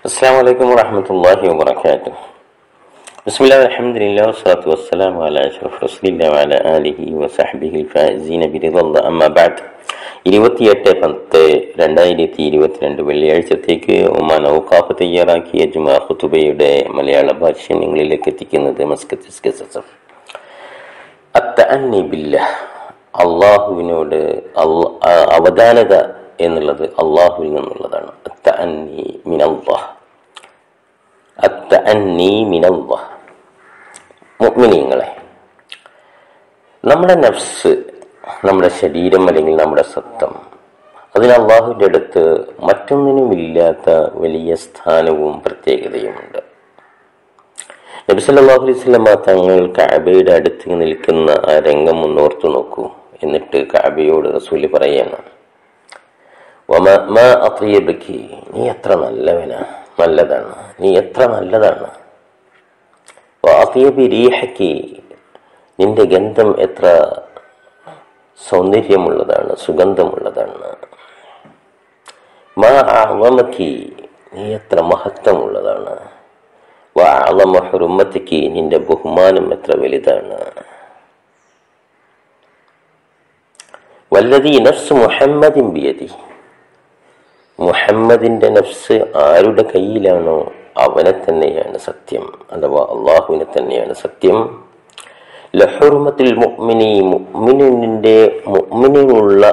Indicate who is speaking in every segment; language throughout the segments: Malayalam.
Speaker 1: السلام عليكم ورحمة الله وبركاته بسم الله والحمد لله والصلاة والسلام على أشرف رسول الله وعلى آله وصحبه الفائزين برضا الله أما بعد ഇരുപത്തിയെട്ട് പത്ത് രണ്ടായിരത്തി ഇരുപത്തിരണ്ട് വെള്ളിയാഴ്ചത്തേക്ക് ഒമാൻ ഔക്കാഫ് തയ്യാറാക്കിയ ജുമാ ഖുതുബയുടെ മലയാള ഭാഷ നിങ്ങളിലേക്ക് എത്തിക്കുന്നത് മസ്കത്ത് അത്തഅന്നി ബില്ലാഹ് അള്ളാഹുവിനോട് അള്ള- ആ, അവധാനത എന്നുള്ളത് അള്ളാഹുവിൽ നിന്നുള്ളതാണ് അത്തഅന്നി മിനല്ലാഹ് അത്തഅന്നി മിനല്ലാഹ് മുഅ്മിനീങ്ങളെ നമ്മുടെ നഫ്സ് നമ്മുടെ ശരീരം അല്ലെങ്കിൽ നമ്മുടെ സത്തം അതിന് അള്ളാഹുവിൻ്റെ അടുത്ത് മറ്റൊന്നിനും ഇല്ലാത്ത വലിയ സ്ഥാനവും പ്രത്യേകതയുമുണ്ട് നബി സല്ലല്ലാഹു അലൈഹി വസല്ലമ തങ്ങൾ കഅബയുടെ അടുത്ത് നിൽക്കുന്ന ആ രംഗം ഒന്നോർത്തു നോക്കൂ എന്നിട്ട് കഅബയോട് റസൂല് പറയാണ് വമാ മാ അത്യബക്കി നീ എത്ര നല്ലവനാ നല്ലതാണ് നീ എത്ര നല്ലതാണ് വാത്യബി റീഹക്കി നിന്റെ ഗന്ധം എത്ര സൗന്ദര്യമുള്ളതാണ് സുഗന്ധമുള്ളതാണ് മാ അഅ്ളമക്കി നീ എത്ര മഹത്വമുള്ളതാണ് വഅളമ ഹുറുമത്തിക്ക് നിന്റെ ബഹുമാനം എത്ര വലുതാണ് വല്ലതി നഫ്സ് മുഹമ്മദിൻ ബിയതി മുഹമ്മദിന്റെ നഫ്സ് ആരുടെ കയ്യിലാണോ അവനെ തന്നെയാണ് സത്യം അഥവാ അള്ളാഹുവിനെ തന്നെയാണ് സത്യം ലഹുറുമത്തിൽ മുഅ്മിനി മുഅ്മിനിന്റെ മുഅ്മിനിനുള്ള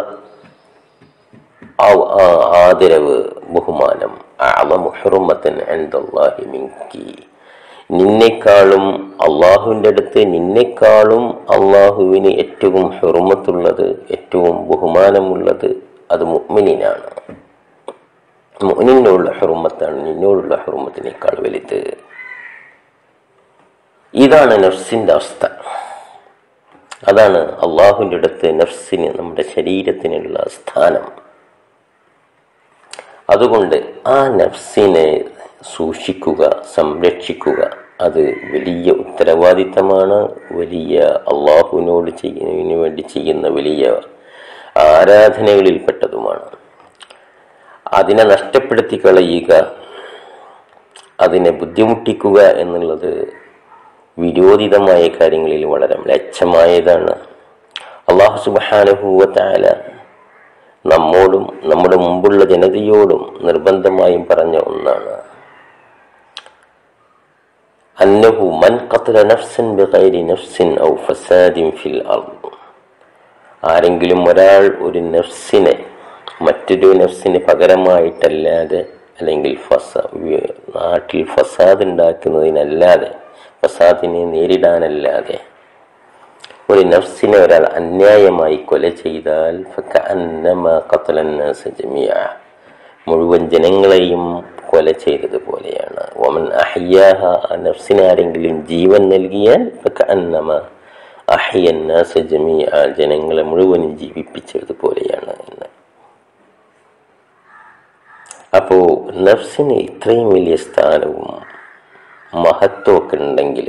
Speaker 1: ആ- ആ- ആദരവ് ബഹുമാനം അഅളമു ഹുറുമത്തൻ ഇൻദല്ലാഹി മിൻകി നിന്നെക്കാളും അള്ളാഹുവിൻ്റെ അടുത്ത് നിന്നെക്കാളും അള്ളാഹുവിന് ഏറ്റവും ഹുറുമത്തുള്ളത് ഏറ്റവും ബഹുമാനമുള്ളത് അത് മുഅ്മിനിനാണ് മുഅ്മിനിനുള്ള ഹുറുമത്താണ് നിന്നോടുള്ള ഹുറുമത്തിനേക്കാൾ വലുത് ഇതാണ് നഫ്സിന്റെ അവസ്ഥ അതാണ് അള്ളാഹുവിൻ്റെ അടുത്ത് നഫ്സിന് നമ്മുടെ ശരീരത്തിനുള്ള സ്ഥാനം അതുകൊണ്ട് ആ നഫ്സിനെ സൂക്ഷിക്കുക സംരക്ഷിക്കുക അത് വലിയ ഉത്തരവാദിത്തമാണ് വലിയ അള്ളാഹുവിനോട് ചെയ്യുന്നതിന് വേണ്ടി ചെയ്യുന്ന വലിയ ആരാധനകളിൽപ്പെട്ടതുമാണ് അതിനെ നഷ്ടപ്പെടുത്തി കളയുക അതിനെ ബുദ്ധിമുട്ടിക്കുക എന്നുള്ളത് വിരോധിതമായ കാര്യങ്ങളിൽ വളരെ മ്ലേച്ഛമായതാണ് അള്ളാഹു സുബാനുഭൂവ താല നമ്മോടും നമ്മുടെ മുമ്പുള്ള ജനതയോടും നിർബന്ധമായും പറഞ്ഞ ഒന്നാണ് അന്നഹു മൻ ഖത്ല നഫ്സൻ ബിഗൈരി നഫ്സിൻ ഔ ഫസാദിൻ ഫിൽ അർദ് ആരെങ്കിലും ഒരാൾ ഒരു നഫ്സിനെ മറ്റൊരു നഫ്സിന് പകരമായിട്ടല്ലാതെ അല്ലെങ്കിൽ ഫസ വി- നാട്ടിൽ ഫസാദ് ഉണ്ടാക്കുന്നതിനല്ലാതെ ഫസാദിനെ നേരിടാനല്ലാതെ ഒരു നഫ്സിനെ ഒരാൾ അന്യായമായി കൊല ചെയ്താൽ ഫകഅന്നമാ ഖതല الناس ജമീഅ മുഴുവൻ ജനങ്ങളെയും കൊല ചെയ്തതുപോലെയാണ് വമൻ അഹ്യാഹ ആ നഫ്സിനെ ആരെങ്കിലും ജീവൻ നൽകിയാൽ ഫകഅന്നമാ അഹ്യ الناس ജമീഅ ജനങ്ങളെ മുഴുവനും ജീവിപ്പിച്ചതുപോലെയാണ് എന്ന് അപ്പോ നഫ്സിന് ഇത്രയും വലിയ സ്ഥാനവും മഹത്വമൊക്കെ ഉണ്ടെങ്കിൽ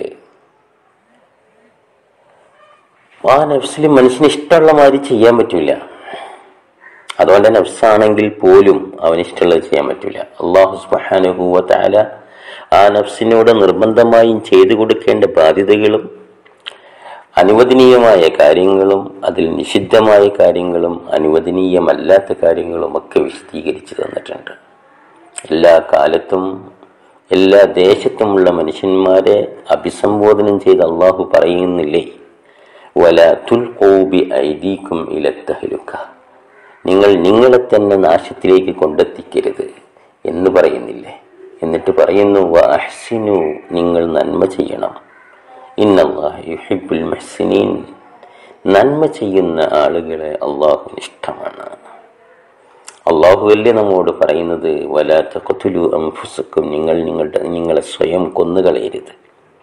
Speaker 1: ആ നഫ്സിൽ മനുഷ്യന് ഇഷ്ടമുള്ള മാതിരി ചെയ്യാൻ പറ്റൂല അതുകൊണ്ട് നഫ്സാണെങ്കിൽ പോലും അവന് ഇഷ്ടമുള്ളത് ചെയ്യാൻ പറ്റൂല അള്ളാഹു സുബ്ഹാനഹു വ തആല ആ നഫ്സിനോട് നിർബന്ധമായും ചെയ്തു കൊടുക്കേണ്ട ബാധ്യതകളും അനുവദനീയമായ കാര്യങ്ങളും അതിൽ നിഷിദ്ധമായ കാര്യങ്ങളും അനുവദനീയമല്ലാത്ത കാര്യങ്ങളും ഒക്കെ വിശദീകരിച്ചു തന്നിട്ടുണ്ട് എല്ലാ കാലത്തും എല്ലാ ദേശത്തുമുള്ള മനുഷ്യന്മാരെ അഭിസംബോധനം ചെയ്ത് അള്ളാഹു പറയുന്നില്ലേ വല തുൽഖൂബി ഐദീക്കും ഇലത്തഹലുക്ക നിങ്ങൾ നിങ്ങളെ തന്നെ നാശത്തിലേക്ക് കൊണ്ടെത്തിക്കരുത് എന്ന് പറയുന്നില്ലേ എന്നിട്ട് പറയുന്നു വ അഹ്സിനു നിങ്ങൾ നന്മ ചെയ്യണം ഇന്നല്ലാഹ് യുഹിബ്ബുൽ മുഹ്സിനീൻ നന്മ ചെയ്യുന്ന ആളുകളെ അള്ളാഹുവിന് ഇഷ്ടമാണ് അള്ളാഹു അല്ലേ നമ്മോട് പറയുന്നത് വലാത്ത കൊത്തുലു അംഫുസക്കും നിങ്ങൾ നിങ്ങളുടെ നിങ്ങളെ സ്വയം കൊന്നുകളയരുത്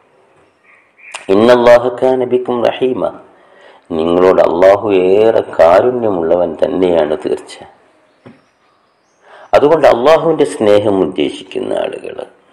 Speaker 1: ഇന്നല്ലാഹുക്കാനബിക്കും റഹീമ നിങ്ങളോട് അള്ളാഹു ഏറെ കാരുണ്യമുള്ളവൻ തന്നെയാണ് തീർച്ച അതുകൊണ്ട് അള്ളാഹുവിന്റെ സ്നേഹം ഉദ്ദേശിക്കുന്ന ആളുകൾ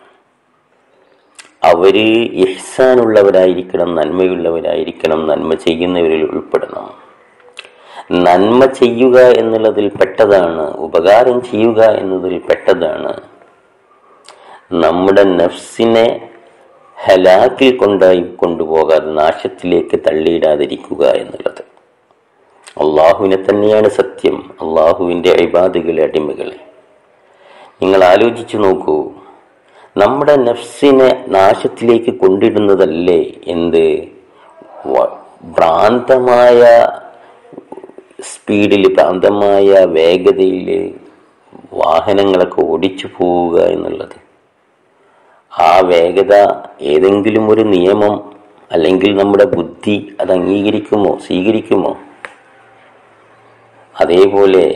Speaker 1: അവര് ഇഹ്സാനുള്ളവരായിരിക്കണം നന്മയുള്ളവരായിരിക്കണം നന്മ ചെയ്യുന്നവരിൽ ഉൾപ്പെടണം നന്മ ചെയ്യുക എന്നുള്ളതിൽ പെട്ടതാണ് ഉപകാരം ചെയ്യുക എന്നതിൽ പെട്ടതാണ് നമ്മുടെ നഫ്സിനെ ഹലാക്കിൽ കൊണ്ടായി കൊണ്ടുപോകാതെ നാശത്തിലേക്ക് തള്ളിയിടാതിരിക്കുക എന്നുള്ളത് അള്ളാഹുവിനെ തന്നെയാണ് സത്യം അള്ളാഹുവിൻ്റെ അഴിബാദുകളെ അടിമകളെ നിങ്ങൾ ആലോചിച്ചു നോക്കൂ നമ്മുടെ നഫ്സിനെ നാശത്തിലേക്ക് കൊണ്ടിടുന്നതല്ലേ എന്ത് വ- ഭ്രാന്തമായ സ്പീഡിൽ ഭ്രാന്തമായ വേഗതയിൽ വാഹനങ്ങളൊക്കെ ഓടിച്ചു പോവുക എന്നുള്ളത് ആ വേഗത ഏതെങ്കിലും ഒരു നിയമം അല്ലെങ്കിൽ നമ്മുടെ ബുദ്ധി അത് അംഗീകരിക്കുമോ സ്വീകരിക്കുമോ അതേപോലെ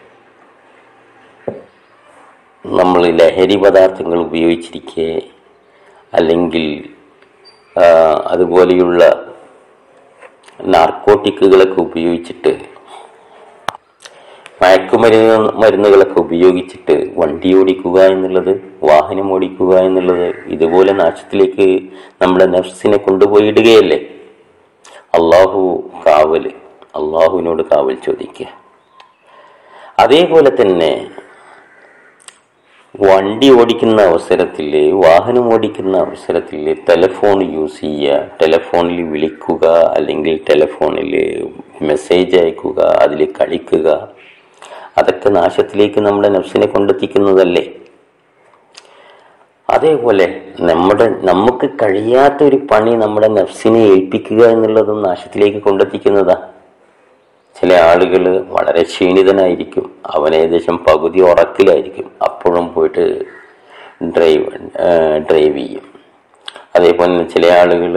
Speaker 1: നമ്മൾ ലഹരി പദാർത്ഥങ്ങൾ ഉപയോഗിച്ചിരിക്കെ അല്ലെങ്കിൽ ആ, അതുപോലെയുള്ള നാർക്കോട്ടിക്കുകളൊക്കെ ഉപയോഗിച്ചിട്ട് മയക്കുമരുന്ന് മരുന്നുകളൊക്കെ ഉപയോഗിച്ചിട്ട് വണ്ടി ഓടിക്കുക എന്നുള്ളത് വാഹനം ഓടിക്കുക എന്നുള്ളത് ഇതുപോലെ നാശത്തിലേക്ക് നമ്മുടെ നഫ്സിനെ കൊണ്ടുപോയിടുകയല്ലേ അള്ളാഹു കാവല് അള്ളാഹുവിനോട് കാവൽ ചോദിക്കുക അതേപോലെ തന്നെ വണ്ടി ഓടിക്കുന്ന അവസരത്തിൽ വാഹനം ഓടിക്കുന്ന അവസരത്തിൽ ടെലഫോൺ യൂസ് ചെയ്യുക ടെലഫോണിൽ വിളിക്കുക അല്ലെങ്കിൽ ടെലഫോണിൽ മെസ്സേജ് അയക്കുക അതിൽ കളിക്കുക അതൊക്കെ നാശത്തിലേക്ക് നമ്മുടെ നഫ്സിനെ കൊണ്ടെത്തിക്കുന്നതല്ലേ അതേപോലെ നമ്മുടെ നമുക്ക് കഴിയാത്ത ഒരു പണി നമ്മുടെ നഫ്സിനെ ഏൽപ്പിക്കുക എന്നുള്ളതും നാശത്തിലേക്ക് കൊണ്ടെത്തിക്കുന്നതാ ചില ആളുകൾ വളരെ ക്ഷീണിതനായിരിക്കും അവൻ ഏകദേശം പകുതി ഉറക്കിലായിരിക്കും അപ്പോഴും പോയിട്ട് ഡ്രൈവ് ഡ്രൈവ് ചെയ്യും അതേപോലെ തന്നെ ചില ആളുകൾ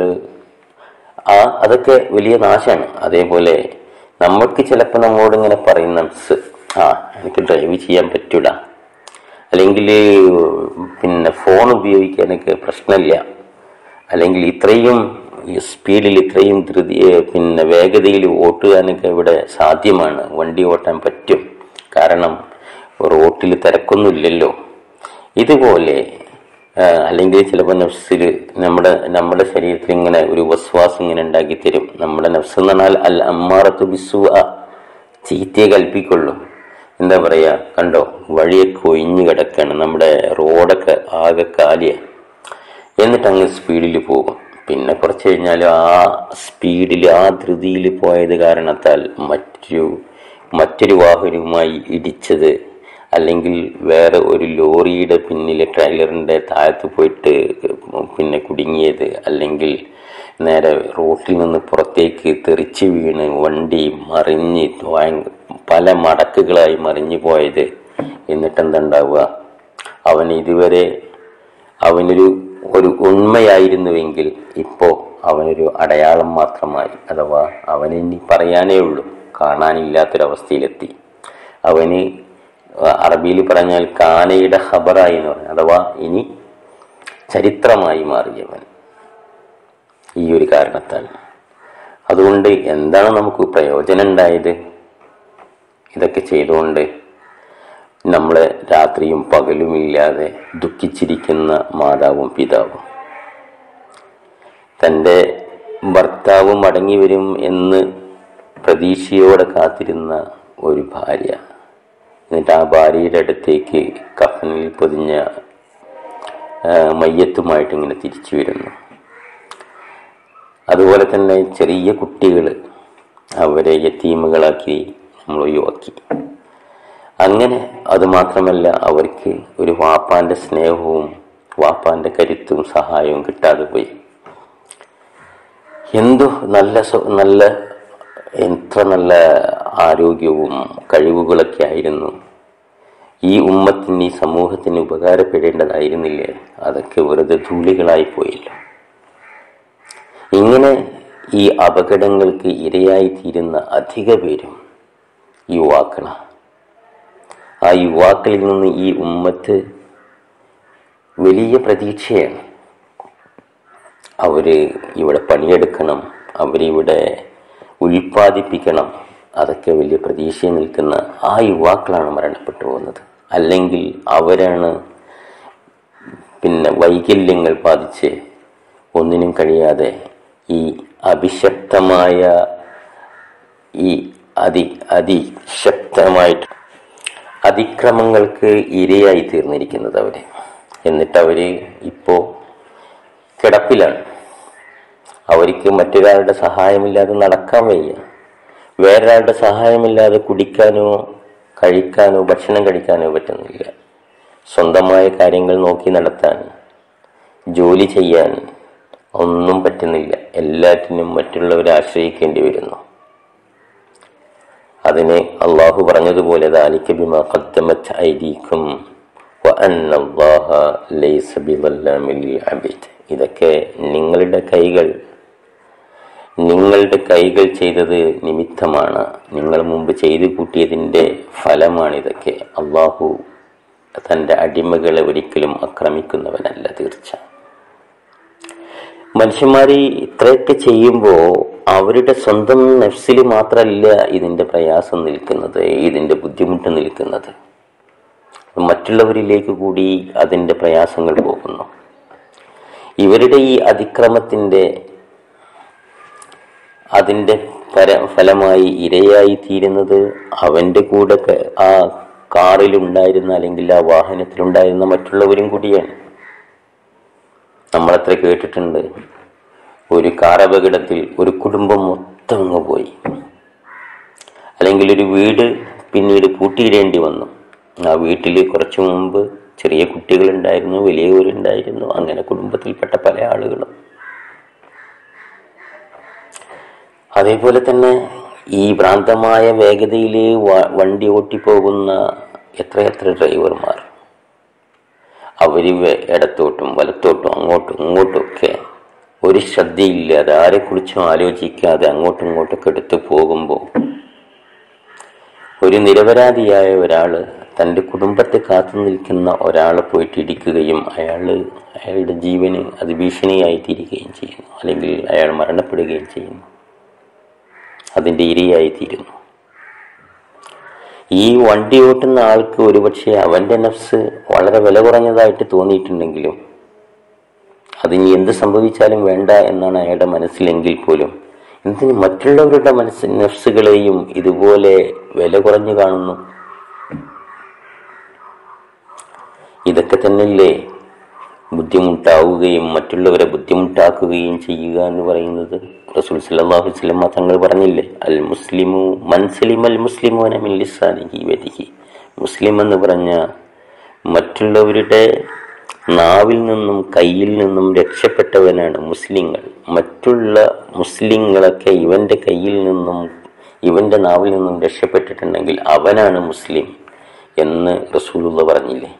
Speaker 1: ആ അതൊക്കെ വലിയ നാശമാണ് അതേപോലെ നമ്മൾക്ക് ചിലപ്പോൾ നമ്മോട് ഇങ്ങനെ പറയും നഫ്സ് ആ എനിക്ക് ഡ്രൈവ് ചെയ്യാൻ പറ്റൂല അല്ലെങ്കിൽ പിന്നെ ഫോൺ ഉപയോഗിക്കാനൊക്കെ പ്രശ്നമില്ല അല്ലെങ്കിൽ ഇത്രയും സ്പീഡിൽ ഇത്രയും ധൃതി ഏ, പിന്നെ വേഗതയിൽ ഓട്ടുവാനൊക്കെ ഇവിടെ സാധ്യമാണ് വണ്ടി ഓട്ടാൻ പറ്റും കാരണം റോട്ടിൽ തിരക്കൊന്നുമില്ലല്ലോ ഇതുപോലെ ആ, അല്ലെങ്കിൽ ചിലപ്പോൾ നഫ്സിൽ നമ്മുടെ നമ്മുടെ ശരീരത്തിൽ ഇങ്ങനെ ഒരു വസ്വാസം ഇങ്ങനെ ഉണ്ടാക്കി തരും നമ്മുടെ നഫ്സ് എന്ന് പറഞ്ഞാൽ അൽ അമ്മാറത്ത് ബിസു ചീത്തയെ കൽപ്പിക്കുള്ളൂ എന്താ പറയാ കണ്ടോ വഴിയൊക്കെ ഒഴിഞ്ഞു കിടക്കാണ് നമ്മുടെ റോഡൊക്കെ ആകെ കാലിയാണ് എന്നിട്ട് അങ്ങ് സ്പീഡിൽ പോകും പിന്നെ കുറച്ച് കഴിഞ്ഞാൽ ആ സ്പീഡിൽ ആ ധൃതിയിൽ പോയത് കാരണത്താൽ മറ്റു മറ്റൊരു വാഹനവുമായി ഇടിച്ചത് അല്ലെങ്കിൽ വേറെ ഒരു ലോറിയുടെ പിന്നിലെ ട്രെയിലറിൻ്റെ താഴത്ത് പോയിട്ട് പിന്നെ കുടുങ്ങിയത് അല്ലെങ്കിൽ നേരെ റോട്ടിൽ നിന്ന് പുറത്തേക്ക് തെറിച്ച് വീണ് വണ്ടി മറിഞ്ഞ് ഭയങ്ക- പല മടക്കുകളായി മറിഞ്ഞു പോയത് എന്നിട്ട് എന്തുണ്ടാവുക അവൻ ഇതുവരെ അവനൊരു ഒരു ഉണ്മയായിരുന്നുവെങ്കിൽ ഇപ്പോൾ അവനൊരു അടയാളം മാത്രമായി അഥവാ അവനിനി പറയാനേ ഉള്ളൂ കാണാനില്ലാത്തൊരവസ്ഥയിലെത്തി അവന് അറബിയിൽ പറഞ്ഞാൽ കാനയുടെ ഖബറായി എന്ന് പറഞ്ഞു അഥവാ ഇനി ചരിത്രമായി മാറിയവൻ ഈ ഒരു കാരണത്താൽ അതുകൊണ്ട് എന്താണ് നമുക്ക് പ്രയോജനം ഉണ്ടായത് ഇതൊക്കെ ചെയ്തുകൊണ്ട് നമ്മളെ രാത്രിയും പകലുമില്ലാതെ ദുഃഖിച്ചിരിക്കുന്ന മാതാവും പിതാവും തൻ്റെ ഭർത്താവ് മടങ്ങി വരും എന്ന് പ്രതീക്ഷയോടെ കാത്തിരുന്ന ഒരു ഭാര്യ എന്നിട്ട് ആ ഭാര്യയുടെ അടുത്തേക്ക് കഫനിൽ പൊതിഞ്ഞ ആ, മയ്യത്തുമായിട്ട് ഇങ്ങനെ തിരിച്ചു വരുന്നു അതുപോലെ തന്നെ ചെറിയ കുട്ടികൾ അവരെ യത്തീമുകളാക്കി നമ്മൾ ഒഴിവാക്കി അങ്ങനെ അത് മാത്രമല്ല അവർക്ക് ഒരു വാപ്പാന്റെ സ്നേഹവും വാപ്പാന്റെ കരുത്തും സഹായവും കിട്ടാതെ പോയി എന്തു നല്ല സ്വ- നല്ല എത്ര നല്ല ആരോഗ്യവും കഴിവുകളൊക്കെ ആയിരുന്നു ഈ ഉമ്മത്തിന് ഈ സമൂഹത്തിന് ഉപകാരപ്പെടേണ്ടതായിരുന്നില്ലേ അതൊക്കെ വെറുതെ ധൂളികളായി പോയല്ലോ ഇങ്ങനെ ഈ അപകടങ്ങൾക്ക് ഇരയായി തീരുന്ന അധിക പേരും യുവാക്കളാണ് ആ യുവാക്കളിൽ നിന്ന് ഈ ഉമ്മത്ത് വലിയ പ്രതീക്ഷയാണ് അവര് ഇവിടെ പണിയെടുക്കണം അവരിവിടെ ഉൽപ്പാദിപ്പിക്കണം അതൊക്കെ വലിയ പ്രതീക്ഷയിൽ നിൽക്കുന്ന ആ യുവാക്കളാണ് മരണപ്പെട്ടു പോകുന്നത് അല്ലെങ്കിൽ അവരാണ് പിന്നെ വൈകല്യങ്ങൾ ബാധിച്ച് ഒന്നിനും കഴിയാതെ ഈ അഭിശക്തമായ ഈ അതി അതിശക്തമായിട്ട് അതിക്രമങ്ങൾക്ക് ഇരയായി തീർന്നിരിക്കുന്നത് അവര് എന്നിട്ട് അവർ ഇപ്പോൾ കിടപ്പിലാണ് അവർക്ക് മറ്റൊരാളുടെ സഹായമില്ലാതെ നടക്കാൻ വയ്യ വേറൊരാളുടെ സഹായമില്ലാതെ കുടിക്കാനോ കഴിക്കാനോ ഭക്ഷണം കഴിക്കാനോ പറ്റുന്നില്ല സ്വന്തമായ കാര്യങ്ങൾ നോക്കി നടത്താൻ ജോലി ചെയ്യാൻ ഒന്നും പറ്റുന്നില്ല എല്ലാറ്റിനും മറ്റുള്ളവരെ ആശ്രയിക്കേണ്ടി വരുന്നു അതിനെ അള്ളാഹു പറഞ്ഞതുപോലെ ദാലിക ബിമാ ഖദ്ദമത് ഐദീക്കും വഅന്ന അല്ലാഹ ലൈസ ബിളല്ലാമിൽ അബീദ് ഇതൊക്കെ നിങ്ങളുടെ കൈകൾ നിങ്ങളുടെ കൈകൾ ചെയ്തത് നിമിത്തമാണ് നിങ്ങൾ മുമ്പ് ചെയ്തു കൂട്ടിയതിൻ്റെ ഫലമാണിതൊക്കെ അള്ളാഹു തൻ്റെ അടിമകളെ ഒരിക്കലും ആക്രമിക്കുന്നവനല്ല തീർച്ച മനുഷ്യന്മാർ ഇത്രയൊക്കെ ചെയ്യുമ്പോൾ അവരുടെ സ്വന്തം നഫ്സിൽ മാത്രമല്ല ഇതിൻ്റെ പ്രയാസം നിൽക്കുന്നത് ഇതിൻ്റെ ബുദ്ധിമുട്ട് നിൽക്കുന്നത് മറ്റുള്ളവരിലേക്ക് കൂടി അതിൻ്റെ പ്രയാസങ്ങൾ പോകുന്നു ഇവരുടെ ഈ അതിക്രമത്തിൻ്റെ അതിൻ്റെ പര ഫലമായി ഇരയായി തീരുന്നത് അവൻ്റെ കൂടെ ക- ആ കാറിലുണ്ടായിരുന്ന അല്ലെങ്കിൽ ആ വാഹനത്തിലുണ്ടായിരുന്ന മറ്റുള്ളവരും കൂടിയാണ് നമ്മളത്ര കേട്ടിട്ടുണ്ട് ഒരു കാർ അപകടത്തിൽ ഒരു കുടുംബം മൊത്തം അങ്ങ് പോയി അല്ലെങ്കിൽ ഒരു വീട് പിന്നീട് പൂട്ടിയിടേണ്ടി വന്നു ആ വീട്ടിൽ കുറച്ചു മുമ്പ് ചെറിയ കുട്ടികളുണ്ടായിരുന്നു വലിയവരുണ്ടായിരുന്നു അങ്ങനെ കുടുംബത്തിൽപ്പെട്ട പല ആളുകളും അതേപോലെ തന്നെ ഈ ഭ്രാന്തമായ വേഗതയിൽ വണ്ടി ഓട്ടിപ്പോകുന്ന എത്രയെത്ര ഡ്രൈവർമാർ അവർ ഇടത്തോട്ടും വലത്തോട്ടും അങ്ങോട്ടും ഇങ്ങോട്ടും ഒക്കെ ഒരു ശ്രദ്ധയില്ലാതെ ആരെക്കുറിച്ചും ആലോചിക്കാതെ അങ്ങോട്ടും ഇങ്ങോട്ടൊക്കെ എടുത്തു പോകുമ്പോൾ ഒരു നിരപരാധിയായ ഒരാൾ തൻ്റെ കുടുംബത്തെ കാത്തു നിൽക്കുന്ന ഒരാളെ പോയിട്ട് ഇടിക്കുകയും അയാൾ അയാളുടെ ജീവന് അത് ഭീഷണിയായി തീരുകയും ചെയ്യുന്നു അല്ലെങ്കിൽ അയാൾ മരണപ്പെടുകയും ചെയ്യുന്നു അതിൻ്റെ ഇരയായി തീരുന്നു ഈ വണ്ടി ഓട്ടുന്ന ആൾക്ക് ഒരുപക്ഷെ അവൻ്റെ നഫ്സ് വളരെ വില കുറഞ്ഞതായിട്ട് തോന്നിയിട്ടുണ്ടെങ്കിലും അതിന് എന്ത് സംഭവിച്ചാലും വേണ്ട എന്നാണ് അയാളുടെ മനസ്സിലെങ്കിൽ പോലും എന്തിന് മറ്റുള്ളവരുടെ മനസ്സ് നഫ്സുകളെയും ഇതുപോലെ വില കുറഞ്ഞു കാണുന്നു ഇതൊക്കെ തന്നെയല്ലേ ബുദ്ധിമുട്ടാവുകയും മറ്റുള്ളവരെ ബുദ്ധിമുട്ടാക്കുകയും ചെയ്യുക എന്ന് പറയുന്നത് റസൂൽ സല്ലല്ലാഹു അലൈഹി വസല്ലം തങ്ങൾ പറഞ്ഞില്ലേ അൽ മുസ്ലിമു മൻസലിം അൽ മുസ്ലിമോന മിൻ ലിസാനിഹി വദിഹി മുസ്ലിം എന്ന് പറഞ്ഞ മറ്റുള്ളവരുടെ നാവിൽ നിന്നും കയ്യിൽ നിന്നും രക്ഷപ്പെട്ടവനാണ് മുസ്ലിങ്ങൾ മറ്റുള്ള മുസ്ലിങ്ങളൊക്കെ ഇവന്റെ കയ്യിൽ നിന്നും ഇവന്റെ നാവിൽ നിന്നും രക്ഷപ്പെട്ടിട്ടുണ്ടെങ്കിൽ അവനാണ് മുസ്ലിം എന്ന് റസൂലുള്ള പറഞ്ഞില്ലേ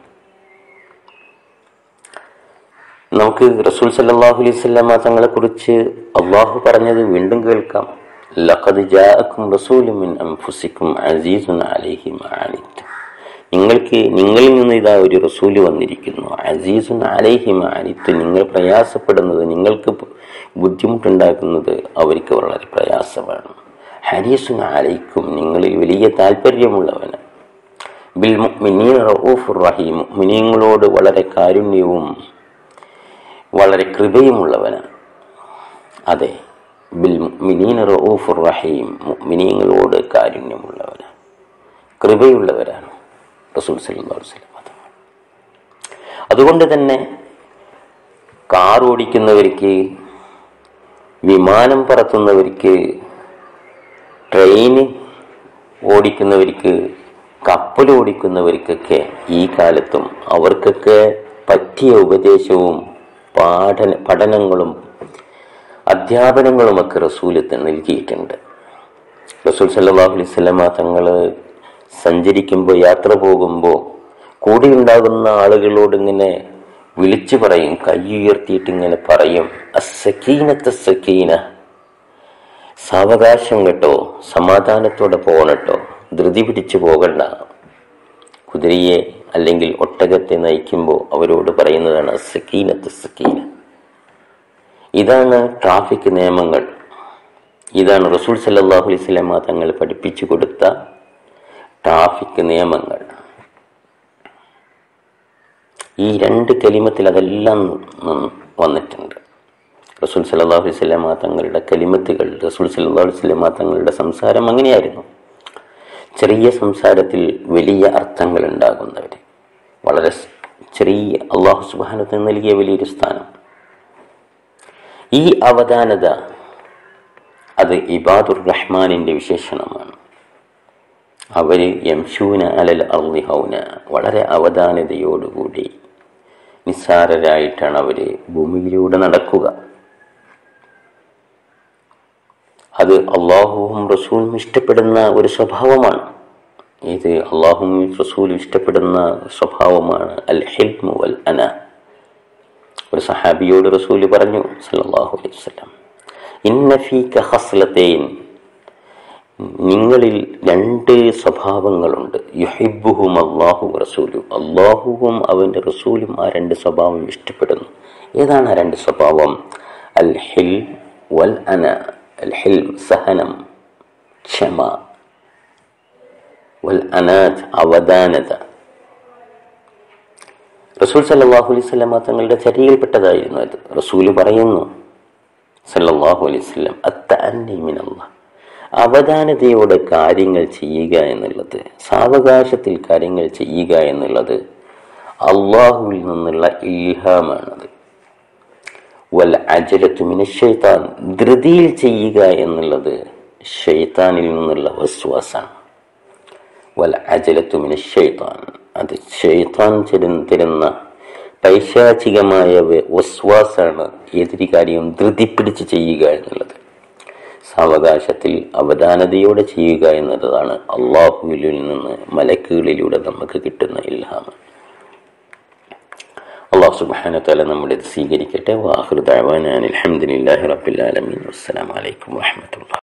Speaker 1: നമുക്ക് റസൂൽ സല്ലല്ലാഹു അലൈഹി വസല്ലമ തങ്ങളെ കുറിച്ച് അള്ളാഹു പറഞ്ഞത് വീണ്ടും കേൾക്കാം ലഖദ് ജാഅക്കും റസൂലും മിൻ അൻഫുസിക്കും അസീസുൻ അലൈഹി മാ അനിത്തും നിങ്ങൾക്ക് നിങ്ങളിൽ നിന്ന് ഇതാ ഒരു റസൂല് വന്നിരിക്കുന്നു അസീസുൻ അലൈഹി മാ അനിത്തും നിങ്ങൾ പ്രയാസപ്പെടുന്നത് നിങ്ങൾക്ക് ബുദ്ധിമുട്ടുണ്ടാക്കുന്നത് അവർക്ക് വളരെ പ്രയാസമാണ് ഹരീസുൻ അലൈക്കും നിങ്ങളിൽ വലിയ താല്പര്യമുള്ളവന് ബിൽ മുഅ്മിനീന റഊഫുർ റഹീം മുഅ്മിനീങ്ങളോട് വളരെ കാരുണ്യവും വളരെ കൃപയുമുള്ളവനാണ് അതെ ബിൽ മുഅ്മിനീന റഊഫുർ റഹീം മുഅ്മിനീങ്ങളോട് കാരുണ്യമുള്ളവനാണ് കൃപയുള്ളവരാണ് റസൂൽ സല്ലല്ലാഹു അലൈഹി വസല്ലം തങ്ങൾ. അതുകൊണ്ട് തന്നെ കാർ ഓടിക്കുന്നവർക്ക് വിമാനം പറത്തുന്നവർക്ക് ട്രെയിന് ഓടിക്കുന്നവർക്ക് കപ്പൽ ഓടിക്കുന്നവർക്കൊക്കെ ഈ കാലത്തും അവർക്കൊക്കെ പറ്റിയ ഉപദേശവും പാഠന പഠനങ്ങളും അധ്യാപനങ്ങളുമൊക്കെ റസൂല് നൽകിയിട്ടുണ്ട് റസൂൽ സല്ലല്ലാഹു അലൈഹി വസല്ലമ തങ്ങൾ സഞ്ചരിക്കുമ്പോൾ യാത്ര പോകുമ്പോൾ കൂടെ ഉണ്ടാകുന്ന ആളുകളോട് ഇങ്ങനെ വിളിച്ചു പറയും കൈ ഉയർത്തിയിട്ട് ഇങ്ങനെ പറയും അസക്കീനത്തെ സക്കീന സാവകാശം കേട്ടോ സമാധാനത്തോടെ പോകണട്ടോ ധൃതി പിടിച്ചു പോകണ്ട കുതിരയെ അല്ലെങ്കിൽ ഒട്ടകത്തെ നയിക്കുമ്പോൾ അവരോട് പറയുന്നതാണ് സക്കീനത്ത് സക്കീന ഇതാണ് ട്രാഫിക് നിയമങ്ങൾ ഇതാണ് റസൂൽ സല്ലല്ലാഹു അലൈഹി വസല്ലമ തങ്ങൾ പഠിപ്പിച്ചു കൊടുത്ത ട്രാഫിക് നിയമങ്ങൾ ഈ രണ്ട് കലിമത്തിൽ അതെല്ലാം ന- വന്നിട്ടുണ്ട് റസൂൽ സല്ലല്ലാഹു അലൈഹി വസല്ലമ തങ്ങളുടെ കലിമത്തുകൾ റസൂൽ സല്ലല്ലാഹു അലൈഹി വസല്ലമ തങ്ങളുടെ സംസാരം അങ്ങനെയായിരുന്നു ചെറിയ സംസാരത്തിൽ വലിയ അർത്ഥങ്ങൾ ഉണ്ടാകുന്നവർ വളരെ സ്- ചെറിയ അള്ളാഹു സുബാനത്തിന് നൽകിയ വലിയൊരു സ്ഥാനം ഈ അവധാനത അത് ഇബാദുർ റഹ്മാനിൻ്റെ വിശേഷണമാണ് അവർ യംശൂന അലൽ അർലിഹൗന വളരെ അവധാനതയോടുകൂടി നിസ്സാരരായിട്ടാണ് അവർ ഭൂമിയിലൂടെ നടക്കുക അത് അള്ളാഹുവും റസൂലും ഇഷ്ടപ്പെടുന്ന ഒരു സ്വഭാവമാണ് ഇത് അള്ളാഹും റസൂലും ഇഷ്ടപ്പെടുന്ന സ്വഭാവമാണ് അൽ ഹിൽമു അൽ അന ഒരു സഹാബിയോട് റസൂല് പറഞ്ഞു സല്ലല്ലാഹു അലൈഹി വസല്ലം ഇന്ന ഫീക ഹസ്ലതൈൻ നിങ്ങളിൽ രണ്ട് സ്വഭാവങ്ങളുണ്ട് യുഹിബുഹും അള്ളാഹു റസൂലും അള്ളാഹുവും അവൻ്റെ റസൂലും ആ രണ്ട് സ്വഭാവം ഇഷ്ടപ്പെടുന്നു ഏതാണ് ആ രണ്ട് സ്വഭാവം അൽ ഹിൽ വൽ അന അൽ ഹിൽ സഹനം ക്ഷമ വൽ അനാഥ് അവധാനത റസൂൽ സല്ലാഹു അലൈഹി സ്വലമ തങ്ങളുടെ ചര്യയിൽപ്പെട്ടതായിരുന്നു അത് റസൂല് പറയുന്നു സല്ലാഹു അലൈഹി സ്വലം അത്തഅന്നിമിനല്ല അവധാനതയോടെ കാര്യങ്ങൾ ചെയ്യുക എന്നുള്ളത് സാവകാശത്തിൽ കാര്യങ്ങൾ ചെയ്യുക എന്നുള്ളത് അള്ളാഹുവിൽ നിന്നുള്ള ഇൽഹാമാണത് വൽ അജലത്തുമിന് ഷെയ്ത്താൻ ധൃതിയിൽ ചെയ്യുക എന്നുള്ളത് ഷെയ്ത്താനിൽ നിന്നുള്ള വസ്വാസാണ് വൽ അജലത്തുമിന് ഷെയ്ത്താൻ അത് ഷെയ്ത്താൻ തരുന്ന പൈശാചികമായ വസ്വാസാണ് ഏതൊരു കാര്യവും ധൃതി പിടിച്ച് ചെയ്യുക എന്നുള്ളത് സാവകാശത്തിൽ അവധാനതയോടെ ചെയ്യുക എന്നതാണ് അള്ളാഹുവിൽ നിന്ന് മലക്കുകളിലൂടെ നമുക്ക് കിട്ടുന്ന ഇൽഹാമ അള്ളാഹു സുബാന തല നമ്മുടെ സ്വീകരിക്കട്ടെ വാഹൃദാൻ അലഹമുല്ലാഹി റബ്ബിൽ ആലമീൻ അസ്സലാമലൈക്കും വാഹമത്തുള്ള